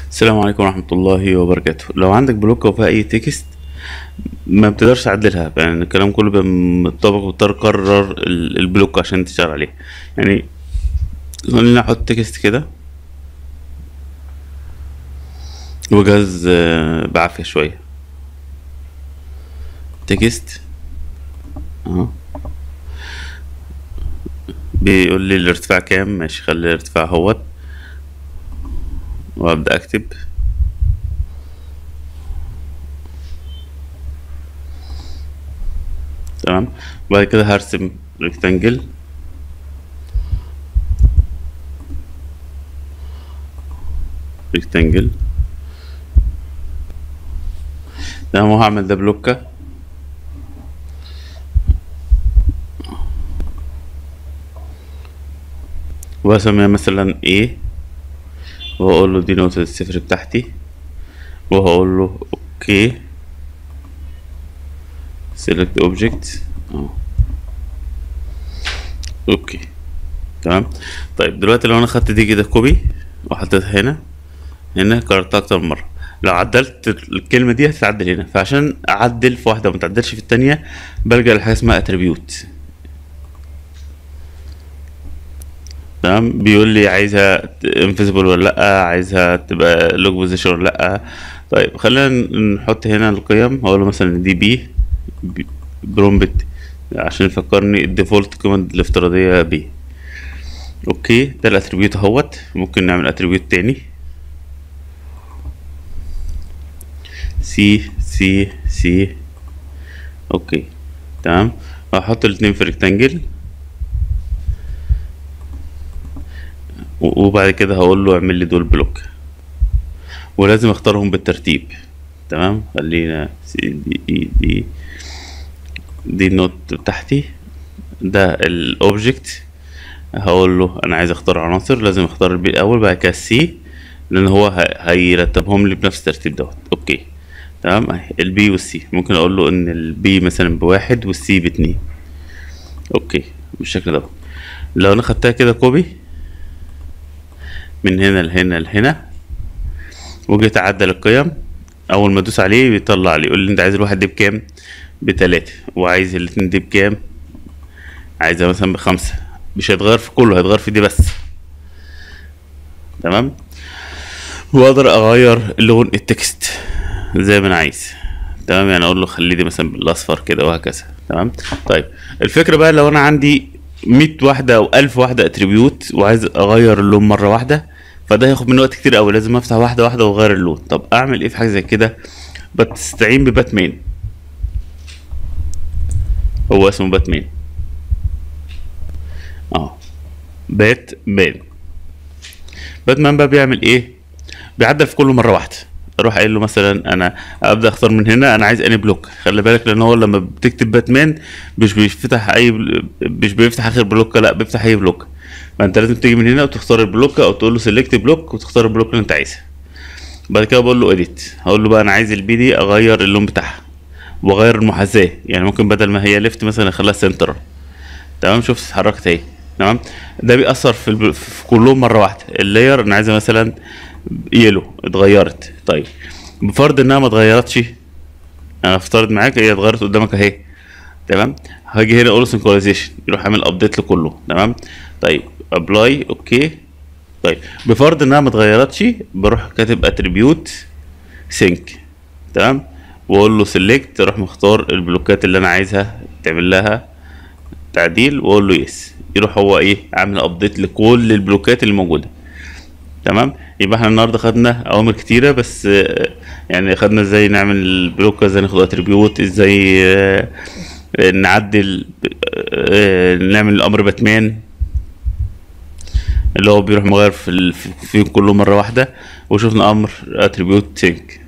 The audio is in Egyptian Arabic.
السلام عليكم ورحمة الله وبركاته لو عندك بلوك وفيها أي تكست ما بتقدرش تعدلها يعني الكلام كله بيبقى متطابق وبتضطر تكرر ال- البلوك عشان تشتغل عليه يعني خلينا نحط تكست كده وجهاز آه، بعافية شوية تكست اهو بيقول لي الارتفاع كام ماشي خلي الارتفاع اهوت وابدا اكتب تمام بعد كده هرسم ريكتانجل ريكتانجل تمام وهعمل ده بلوكة واسميها مثلا A وهقول له دي نقطة الصفر بتاعتي وهقول له اوكي select object اه اوكي تمام طيب دلوقتي لو انا خدت دي كده كوبي وحطيتها هنا هنا كررتها اكتر من مرة لو عدلت الكلمة دي هتتعدل هنا فعشان اعدل في واحدة وما تعدلش في التانية بلجأ لحاجة اسمها اتريبيوت تمام بيقول لي عايزها انفيزبل ولا لا عايزها تبقى لوج بوزيشن ولا لا طيب خلينا نحط هنا القيم هقول له مثلا دي بي برومبت عشان يفكرني الديفولت كوماند الافتراضيه بي اوكي ده الاتريبيوت اهوت ممكن نعمل اتريبيوت تاني سي سي سي اوكي تمام هحط الاتنين في ريكتانجل وبعد كده هقول له اعمل لي دول بلوك ولازم اختارهم بالترتيب تمام خلينا سي دي اي دي دي النوت بتاعتي ده الاوبجكت هقول له انا عايز اختار عناصر لازم اختار البي الاول بعد كده السي لان هو ه- هيرتبهم لي بنفس الترتيب دوت اوكي تمام اهي البي والسي ممكن اقول له ان البي مثلا بواحد والسي باتنين اوكي بالشكل ده لو انا خدتها كده كوبي من هنا لهنا لهنا وجيت اعدل القيم اول ما ادوس عليه بيطلع لي يقول لي انت عايز الواحد دي بكام بتلاتة وعايز الاتنين دي بكام عايزها مثلا بخمسة مش هيتغير في كله هيتغير في دي بس تمام واقدر اغير لون التكست زي ما انا عايز تمام يعني اقول له خلي دي مثلا بالاصفر كده وهكذا تمام طيب الفكره بقى لو انا عندي 100 واحده او 1000 واحده اتريبيوت وعايز اغير اللون مره واحده فده هياخد مني وقت كتير قوي لازم افتح واحده واحده واغير اللون طب اعمل ايه في حاجه زي كده بتستعين بباتمان هو اسمه باتمان اه باتمان باتمان بقى بيعمل ايه بيعدل في كله مره واحده اروح قايل له مثلا انا ابدا اختار من هنا انا عايز اني بلوك خلي بالك لان هو لما بتكتب باتمان مش بيفتح اي بل- مش بيفتح اخر بلوك لا بيفتح اي بلوك فانت لازم تيجي من هنا وتختار البلوك او تقول له سيلكت بلوك وتختار البلوك اللي انت عايزها بعد كده بقول له اديت هقول له بقى انا عايز البي دي اغير اللون بتاعها واغير المحاذاه يعني ممكن بدل ما هي ليفت مثلا اخليها سنتر تمام شوف اتحركت اهي تمام ده بيأثر في, الب... في كلهم مره واحده اللاير انا عايزها مثلا يلو اتغيرت طيب بفرض انها ما اتغيرتش انا افترض معاك هي اتغيرت قدامك اهي تمام هاجي هنا اقول سنكرونايزيشن يروح عامل ابديت لكله تمام طيب ابلاي اوكي طيب بفرض انها ما اتغيرتش بروح كاتب اتريبيوت سينك تمام واقول له سيلكت اروح مختار البلوكات اللي انا عايزها تعمل لها تعديل واقول له يس يروح هو ايه عامل ابديت لكل البلوكات اللي موجوده تمام يبقى احنا النهارده خدنا اوامر كتيره بس آه، يعني خدنا ازاي نعمل البلوك ازاي ناخد اتريبيوت ازاي آه، آه، نعدل آه، نعمل الامر باتمان اللي هو بيروح مغير في ال- في- فيهم كله مره واحده وشفنا امر اتريبيوت سينك